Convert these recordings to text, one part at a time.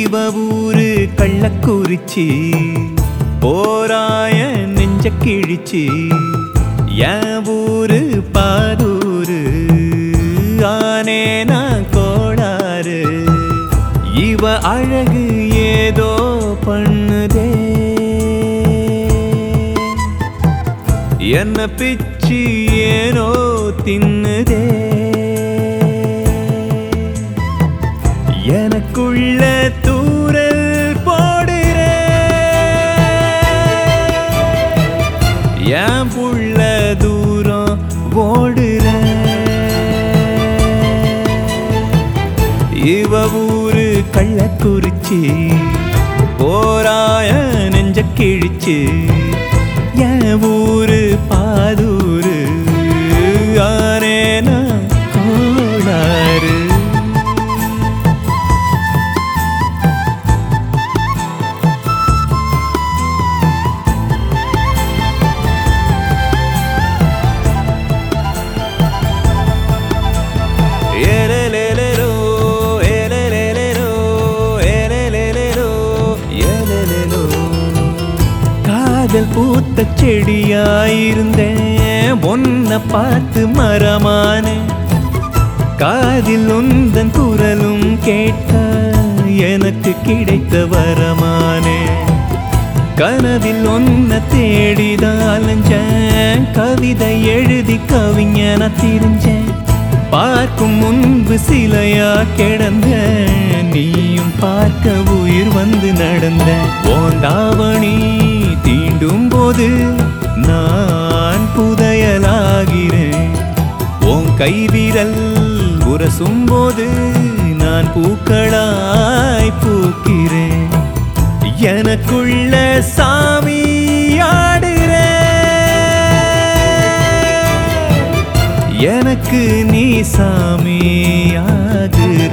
இவ ஊரு கள்ளக்குறிச்சி போராய நெஞ்ச கிழிச்சி என் ஊரு பாதூரு ஆனே நான் கோளாறு இவ அழகு ஏதோ பண்ணுதே என்ன பிச்சு ஏனோ தின்னுதே எனக்குள்ள தூரல் போடுறே என் புள்ள தூரம் ஓடுற இவ ஊரு கள்ளக்குறிச்சி போராய நெஞ்ச கிழிச்சு என் ஊரு பாதூரு ஆனேனா கோளாறு ஏலேலேலேலோ, ஏலேலேலேலோ, ஏலேலேலேலோ, ஏலேலேலோ. காதல் பூத்த செடியாயிருந்தேன் ஒன்ன பார்த்து மரமானே காதில் உந்தன் குரலும் கேட்க எனக்கு கிடைத்த வரமானே கனவில் ஒன்ன தேடிதான் அலைஞ்சேன் கவிதை எழுதி கவிஞன திரிஞ்சேன் பார்க்கும் முன்பு சிலையா கிடந்த நீயும் பார்க்க உயிர் வந்து நடந்த ஓந்தாவணி தீண்டும் போது நான் புதையலாகிறேன் உன் கைவிரல் உரசும் போது நான் பூக்களாய் பூக்கிறேன் எனக்குள்ள சாமி ஆடுற எனக்கு நீ சாமி ஆகுற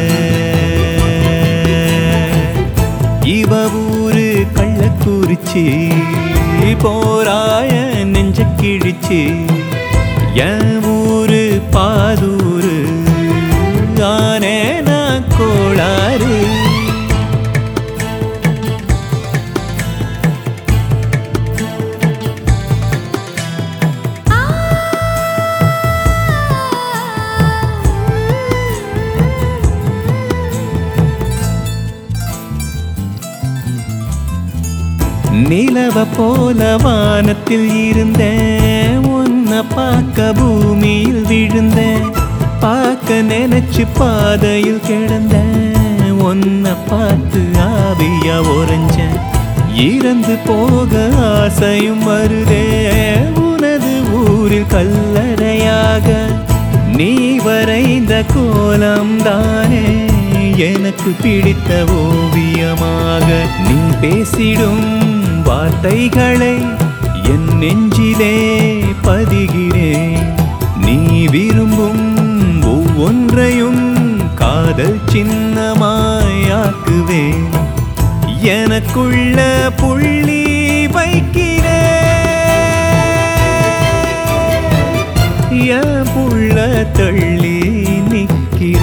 இவ ஊரு கள்ளக்குறிச்சி போராய நெஞ்ச கிழிச்சி என் ஊரு பாதூரு ஆனே நான் கோளாறு நிலவ போல வானத்தில் இருந்தேன் உன்னை பார்க்க பூமியில் விழுந்தேன் பார்க்க நினைச்சு பாதையில் கிடந்தேன் உன்னை பார்த்து ஆவியா உறைஞ்சேன் இறந்து போக ஆசையும் வருதே உனது ஊரில் கல்லறையாக நீ வரைந்த கோலம் தானே எனக்கு பிடித்த ஓவியமாக நீ பேசிடும் வார்த்தைகளை என் நெஞ்சிலே பதிகிறேன் நீ விரும்பும் ஒவ்வொன்றையும் காதல் சின்னமாயாக்குவேன் எனக்குள்ள புள்ளி வைக்கிறேன் என் புள்ள தள்ளி நிக்கிற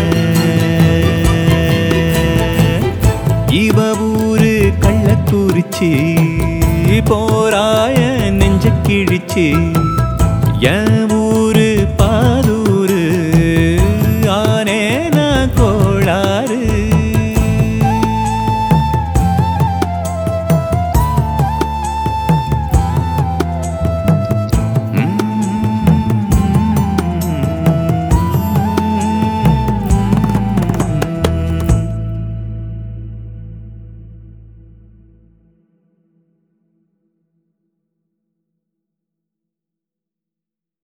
இவ ஊரு கள்ளக்குறிச்சி போராய நெஞ்ச கிழிச்சி என்